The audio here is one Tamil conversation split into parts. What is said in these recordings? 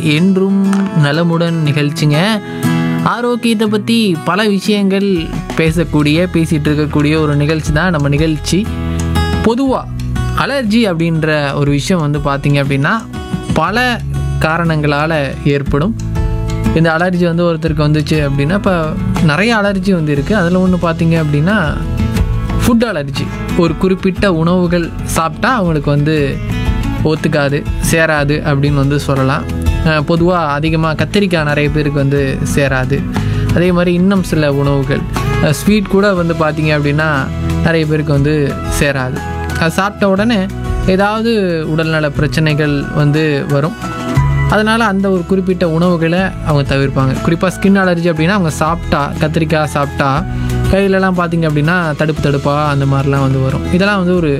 என்றும் நலமுடன் நிகழ்ச்சிங்க ஆரோக்கியத்தை பற்றி பல விஷயங்கள் பேசக்கூடிய பேசிகிட்டு இருக்கக்கூடிய ஒரு நிகழ்ச்சி தான் நம்ம நிகழ்ச்சி பொதுவாக அலர்ஜி அப்படின்ற ஒரு விஷயம் வந்து பார்த்திங்க அப்படின்னா பல காரணங்களால் ஏற்படும் இந்த அலர்ஜி வந்து ஒருத்தருக்கு வந்துச்சு அப்படின்னா இப்போ நிறைய அலர்ஜி வந்து இருக்குது அதில் ஒன்று பார்த்தீங்க அப்படின்னா ஃபுட் அலர்ஜி ஒரு குறிப்பிட்ட உணவுகள் சாப்பிட்டா அவங்களுக்கு வந்து ஒத்துக்காது சேராது அப்படின்னு வந்து சொல்லலாம் பொதுவாக அதிகமாக கத்திரிக்காய் நிறைய பேருக்கு வந்து சேராது அதே மாதிரி இன்னும் சில உணவுகள் ஸ்வீட் கூட வந்து பார்த்தீங்க அப்படின்னா நிறைய பேருக்கு வந்து சேராது அது சாப்பிட்ட உடனே ஏதாவது உடல்நல பிரச்சனைகள் வந்து வரும் அதனால் அந்த ஒரு குறிப்பிட்ட உணவுகளை அவங்க தவிர்ப்பாங்க குறிப்பாக ஸ்கின் அலர்ஜி அப்படின்னா அவங்க சாப்பிட்டா கத்திரிக்காய் சாப்பிட்டா கையிலலாம் பார்த்தீங்க அப்படின்னா தடுப்பு தடுப்பாக அந்த மாதிரிலாம் வந்து வரும் இதெல்லாம் வந்து ஒரு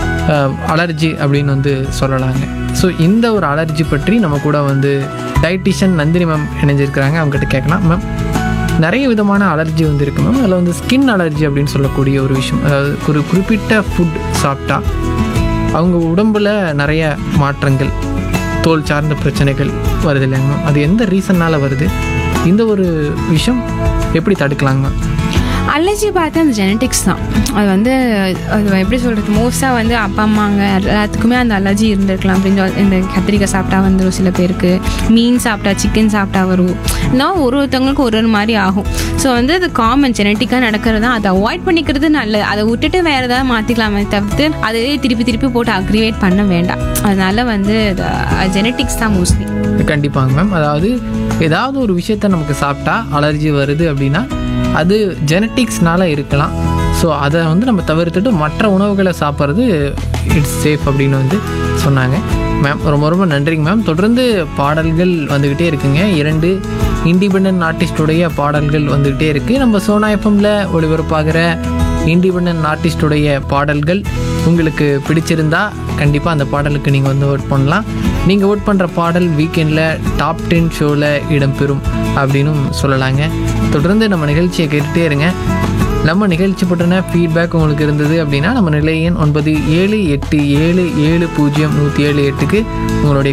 அலர்ஜி அப்படின்னு வந்து சொல்லலாங்க ஸோ இந்த ஒரு அலர்ஜி பற்றி நம்ம கூட வந்து டயட்டிஷியன் நந்தினி மேம் இணைஞ்சிருக்கிறாங்க அவங்ககிட்ட கேட்கலாம் மேம் நிறைய விதமான அலர்ஜி வந்து இருக்குது மேம் அதில் வந்து ஸ்கின் அலர்ஜி அப்படின்னு சொல்லக்கூடிய ஒரு விஷயம் அதாவது ஒரு குறிப்பிட்ட ஃபுட் சாப்பிட்டா அவங்க உடம்புல நிறைய மாற்றங்கள் தோல் சார்ந்த பிரச்சனைகள் வருது இல்லைங்க மேம் அது எந்த ரீசன்னால் வருது இந்த ஒரு விஷயம் எப்படி தடுக்கலாங்க மேம் அலர்ஜி பார்த்து அந்த ஜெனட்டிக்ஸ் தான் அது வந்து அது எப்படி சொல்கிறது மோஸ்ட்டாக வந்து அப்பா அம்மாங்க எல்லாத்துக்குமே அந்த அலர்ஜி இருந்திருக்கலாம் அப்படின்னு சொல்லி இந்த கத்திரிக்காய் சாப்பிட்டா வந்துடும் சில பேருக்கு மீன் சாப்பிட்டா சிக்கன் சாப்பிட்டா வரும் இன்னும் ஒரு ஒருத்தவங்களுக்கு ஒரு ஒரு மாதிரி ஆகும் ஸோ வந்து அது காமன் ஜெனட்டிக்காக நடக்கிறது தான் அதை அவாய்ட் பண்ணிக்கிறது நல்லது அதை விட்டுட்டு வேறு ஏதாவது மாற்றிக்கலாமே தவிர்த்து அதே திருப்பி திருப்பி போட்டு அக்ரிவேட் பண்ண வேண்டாம் அதனால வந்து ஜெனட்டிக்ஸ் தான் மோஸ்ட்லி கண்டிப்பாங்க மேம் அதாவது ஏதாவது ஒரு விஷயத்த நமக்கு சாப்பிட்டா அலர்ஜி வருது அப்படின்னா அது ஜெனட்டிக்ஸ்னால இருக்கலாம் ஸோ அதை வந்து நம்ம தவிர்த்துட்டு மற்ற உணவுகளை சாப்பிட்றது இட்ஸ் சேஃப் அப்படின்னு வந்து சொன்னாங்க மேம் ரொம்ப ரொம்ப நன்றிங்க மேம் தொடர்ந்து பாடல்கள் வந்துக்கிட்டே இருக்குங்க இரண்டு இண்டிபெண்ட் ஆர்டிஸ்டுடைய பாடல்கள் வந்துக்கிட்டே இருக்குது நம்ம சோனா எஃப்எம்ல ஒளிபரப்பாகிற இண்டிபெண்ட் ஆர்டிஸ்டுடைய பாடல்கள் உங்களுக்கு பிடிச்சிருந்தா கண்டிப்பாக அந்த பாடலுக்கு நீங்கள் வந்து ஓட் பண்ணலாம் நீங்கள் ஓட் பண்ணுற பாடல் வீக்கெண்டில் டாப் டென் ஷோவில் இடம்பெறும் அப்படின்னும் சொல்லலாங்க தொடர்ந்து நம்ம நிகழ்ச்சியை கேட்டுகிட்டே இருங்க நம்ம நிகழ்ச்சி பற்றின ஃபீட்பேக் உங்களுக்கு இருந்தது அப்படின்னா நம்ம நிலையன் ஒன்பது ஏழு எட்டு ஏழு ஏழு பூஜ்ஜியம் நூற்றி ஏழு எட்டுக்கு உங்களுடைய